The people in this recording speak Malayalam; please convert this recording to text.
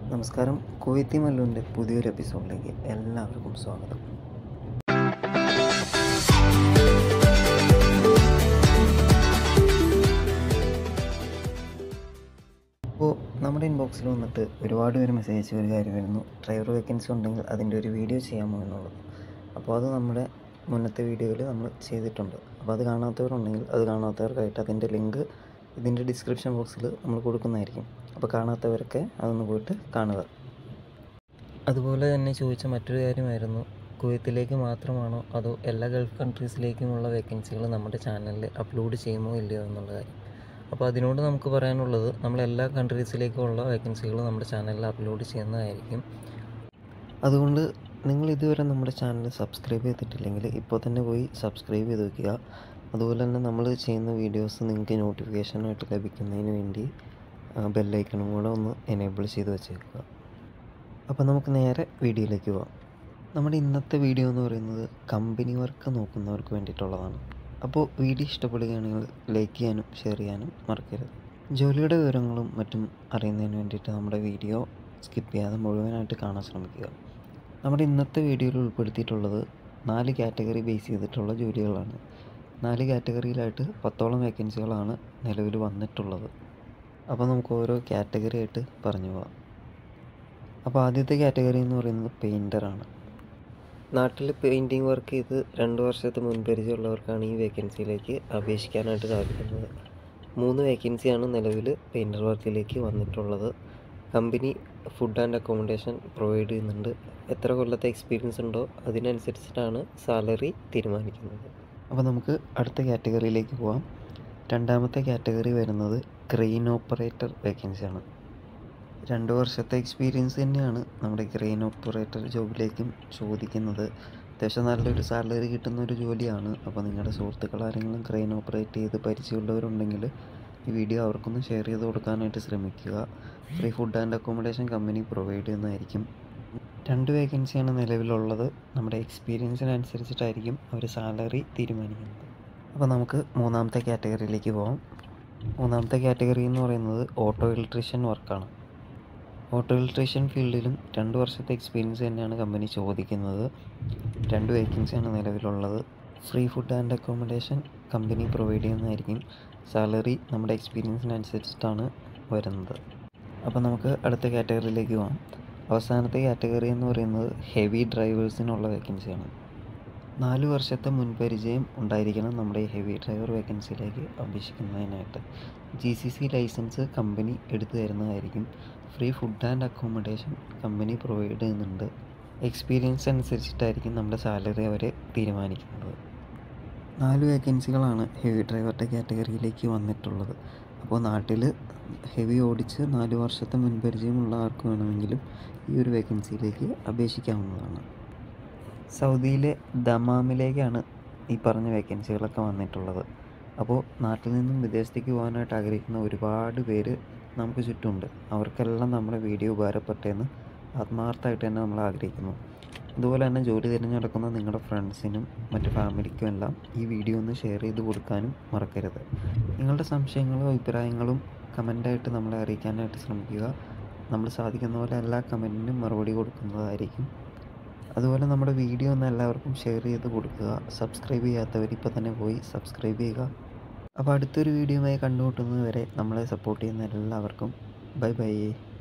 നമസ്കാരം കുവൈത്തി മല്ലുവിൻ്റെ പുതിയൊരു എപ്പിസോഡിലേക്ക് എല്ലാവർക്കും സ്വാഗതം അപ്പോൾ നമ്മുടെ ഇൻബോക്സിൽ വന്നിട്ട് ഒരുപാട് പേര് മെസ്സേജ് അയച്ച ഒരു കാര്യമായിരുന്നു ഡ്രൈവർ വേക്കൻസി ഉണ്ടെങ്കിൽ അതിൻ്റെ ഒരു വീഡിയോ ചെയ്യാമോ എന്നുള്ളത് അപ്പോൾ അത് നമ്മുടെ മുന്നത്തെ വീഡിയോയിൽ നമ്മൾ ചെയ്തിട്ടുണ്ട് അപ്പോൾ അത് കാണാത്തവരുണ്ടെങ്കിൽ അത് കാണാത്തവർക്കായിട്ട് അതിൻ്റെ ലിങ്ക് ഇതിൻ്റെ ഡിസ്ക്രിപ്ഷൻ ബോക്സിൽ നമ്മൾ കൊടുക്കുന്നതായിരിക്കും അപ്പോൾ കാണാത്തവരൊക്കെ അതൊന്ന് പോയിട്ട് കാണുക അതുപോലെ തന്നെ ചോദിച്ച മറ്റൊരു കാര്യമായിരുന്നു കുവൈത്തിലേക്ക് മാത്രമാണോ അതോ എല്ലാ ഗൾഫ് കൺട്രീസിലേക്കുമുള്ള വേക്കൻസികൾ നമ്മുടെ ചാനലിൽ അപ്ലോഡ് ചെയ്യുമോ ഇല്ലയോ എന്നുള്ള കാര്യം അപ്പോൾ അതിനോട് നമുക്ക് പറയാനുള്ളത് നമ്മൾ എല്ലാ കൺട്രീസിലേക്കുമുള്ള വേക്കൻസികൾ നമ്മുടെ ചാനലിൽ അപ്ലോഡ് ചെയ്യുന്നതായിരിക്കും അതുകൊണ്ട് നിങ്ങൾ ഇതുവരെ നമ്മുടെ ചാനൽ സബ്സ്ക്രൈബ് ചെയ്തിട്ടില്ലെങ്കിൽ ഇപ്പോൾ തന്നെ പോയി സബ്സ്ക്രൈബ് ചെയ്ത് വയ്ക്കുക അതുപോലെ തന്നെ നമ്മൾ ചെയ്യുന്ന വീഡിയോസ് നിങ്ങൾക്ക് നോട്ടിഫിക്കേഷനായിട്ട് ലഭിക്കുന്നതിന് വേണ്ടി ബെല്ലൈക്കണും കൂടെ ഒന്ന് എനേബിൾ ചെയ്ത് വെച്ചേക്കുക അപ്പോൾ നമുക്ക് നേരെ വീഡിയോയിലേക്ക് പോവാം നമ്മുടെ ഇന്നത്തെ വീഡിയോ എന്ന് പറയുന്നത് കമ്പനി വർക്ക് നോക്കുന്നവർക്ക് വേണ്ടിയിട്ടുള്ളതാണ് അപ്പോൾ വീഡിയോ ഇഷ്ടപ്പെടുകയാണെങ്കിൽ ലൈക്ക് ചെയ്യാനും ഷെയർ ചെയ്യാനും മറക്കരുത് ജോലിയുടെ വിവരങ്ങളും മറ്റും അറിയുന്നതിന് വേണ്ടിയിട്ട് നമ്മുടെ വീഡിയോ സ്കിപ്പ് ചെയ്യാതെ മുഴുവനായിട്ട് കാണാൻ ശ്രമിക്കുക നമ്മുടെ ഇന്നത്തെ വീഡിയോയിൽ ഉൾപ്പെടുത്തിയിട്ടുള്ളത് നാല് കാറ്റഗറി ബേസ് ചെയ്തിട്ടുള്ള ജോലികളാണ് നാല് കാറ്റഗറിയിലായിട്ട് പത്തോളം വേക്കൻസികളാണ് നിലവിൽ വന്നിട്ടുള്ളത് അപ്പോൾ നമുക്ക് ഓരോ കാറ്റഗറി ആയിട്ട് പറഞ്ഞു പോവാം അപ്പോൾ ആദ്യത്തെ കാറ്റഗറി എന്ന് പറയുന്നത് പെയിൻറ്ററാണ് നാട്ടിൽ പെയിൻറ്റിങ് വർക്ക് ചെയ്ത് രണ്ട് വർഷത്തെ മുൻപരിചയമുള്ളവർക്കാണ് ഈ വേക്കൻസിയിലേക്ക് അപേക്ഷിക്കാനായിട്ട് സാധിക്കുന്നത് മൂന്ന് വേക്കൻസിയാണ് നിലവിൽ പെയിൻറ്റർ വർക്കിലേക്ക് വന്നിട്ടുള്ളത് company food and accommodation provide ചെയ്യുന്നുണ്ട് എത്ര കൊല്ലത്തെ എക്സ്പീരിയൻസ് ഉണ്ടോ അതിനനുസരിച്ചിട്ടാണ് സാലറി തീരുമാനിക്കുന്നത് അപ്പോൾ നമുക്ക് അടുത്ത കാറ്റഗറിയിലേക്ക് പോവാം രണ്ടാമത്തെ കാറ്റഗറി വരുന്നത് ക്രെയിൻ ഓപ്പറേറ്റർ വേക്കൻസിയാണ് രണ്ട് വർഷത്തെ എക്സ്പീരിയൻസ് തന്നെയാണ് നമ്മുടെ ക്രെയിൻ ഓപ്പറേറ്റർ ജോബിലേക്കും ചോദിക്കുന്നത് അത്യാവശ്യം നല്ലൊരു സാലറി കിട്ടുന്ന ഒരു ജോലിയാണ് അപ്പോൾ നിങ്ങളുടെ സുഹൃത്തുക്കൾ ആരെങ്കിലും ക്രെയിൻ ഓപ്പറേറ്റ് ചെയ്ത് പരിചയമുള്ളവരുണ്ടെങ്കിൽ ഈ വീഡിയോ അവർക്കൊന്ന് ഷെയർ ചെയ്ത് കൊടുക്കാനായിട്ട് ശ്രമിക്കുക free food and accommodation company provide ചെയ്യുന്നതായിരിക്കും രണ്ട് വേക്കൻസിയാണ് നിലവിലുള്ളത് നമ്മുടെ എക്സ്പീരിയൻസിനനുസരിച്ചിട്ടായിരിക്കും അവർ സാലറി തീരുമാനിക്കുന്നത് അപ്പോൾ നമുക്ക് മൂന്നാമത്തെ കാറ്റഗറിയിലേക്ക് പോകാം മൂന്നാമത്തെ കാറ്റഗറി എന്ന് പറയുന്നത് ഓട്ടോ ഇലക്ട്രീഷ്യൻ വർക്കാണ് ഓട്ടോ ഇലക്ട്രീഷ്യൻ ഫീൽഡിലും രണ്ട് വർഷത്തെ എക്സ്പീരിയൻസ് തന്നെയാണ് കമ്പനി ചോദിക്കുന്നത് രണ്ട് വേക്കൻസിയാണ് നിലവിലുള്ളത് free food and accommodation company provide ചെയ്യുന്നതായിരിക്കും സാലറി നമ്മുടെ എക്സ്പീരിയൻസിനനുസരിച്ചിട്ടാണ് വരുന്നത് അപ്പോൾ നമുക്ക് അടുത്ത കാറ്റഗറിയിലേക്ക് പോകാം അവസാനത്തെ കാറ്റഗറി എന്ന് പറയുന്നത് ഹെവി ഡ്രൈവേഴ്സിനുള്ള വേക്കൻസിയാണ് നാല് വർഷത്തെ മുൻപരിചയം ഉണ്ടായിരിക്കണം നമ്മുടെ ഈ ഹെവി ഡ്രൈവർ വേക്കൻസിയിലേക്ക് അപേക്ഷിക്കുന്നതിനായിട്ട് G C C licence company എടുത്തു തരുന്നതായിരിക്കും free food and accommodation company provide ചെയ്യുന്നുണ്ട് എക്സ്പീരിയൻസ് അനുസരിച്ചിട്ടായിരിക്കും നമ്മുടെ സാലറി അവർ തീരുമാനിക്കുന്നത് നാല് വേക്കൻസികളാണ് ഹെവി ഡ്രൈവറുടെ കാറ്റഗറിയിലേക്ക് വന്നിട്ടുള്ളത് അപ്പോൾ നാട്ടിൽ ഹെവി ഓടിച്ച് നാല് വർഷത്തെ മുൻപരിചയമുള്ള ആർക്ക് വേണമെങ്കിലും ഈ ഒരു വേക്കൻസിയിലേക്ക് അപേക്ഷിക്കാവുന്നതാണ് സൗദിയിലെ ദമാമിലേക്കാണ് ഈ പറഞ്ഞ വേക്കൻസികളൊക്കെ വന്നിട്ടുള്ളത് അപ്പോൾ നാട്ടിൽ നിന്നും വിദേശത്തേക്ക് പോകാനായിട്ട് ആഗ്രഹിക്കുന്ന ഒരുപാട് പേര് നമുക്ക് ചുറ്റുമുണ്ട് അവർക്കെല്ലാം നമ്മുടെ വീഡിയോ ഉപകാരപ്പെട്ടെന്ന് ആത്മാർത്ഥമായിട്ട് തന്നെ നമ്മൾ ആഗ്രഹിക്കുന്നു അതുപോലെ തന്നെ ജോലി തിരഞ്ഞെടുക്കുന്ന നിങ്ങളുടെ ഫ്രണ്ട്സിനും മറ്റു ഫാമിലിക്കും എല്ലാം ഈ വീഡിയോ ഒന്ന് ഷെയർ ചെയ്ത് കൊടുക്കാനും മറക്കരുത് നിങ്ങളുടെ സംശയങ്ങളും അഭിപ്രായങ്ങളും കമൻ്റായിട്ട് നമ്മളെ അറിയിക്കാനായിട്ട് ശ്രമിക്കുക നമ്മൾ സാധിക്കുന്ന പോലെ എല്ലാ കമൻറ്റിനും മറുപടി കൊടുക്കുന്നതായിരിക്കും അതുപോലെ നമ്മുടെ വീഡിയോ ഒന്ന് എല്ലാവർക്കും ഷെയർ ചെയ്ത് കൊടുക്കുക സബ്സ്ക്രൈബ് ചെയ്യാത്തവർ ഇപ്പോൾ തന്നെ പോയി സബ്സ്ക്രൈബ് ചെയ്യുക അപ്പോൾ അടുത്തൊരു വീഡിയോയുമായി കണ്ടുമുട്ടുന്നത് വരെ നമ്മളെ സപ്പോർട്ട് ചെയ്യുന്ന എല്ലാവർക്കും ബൈ ബൈ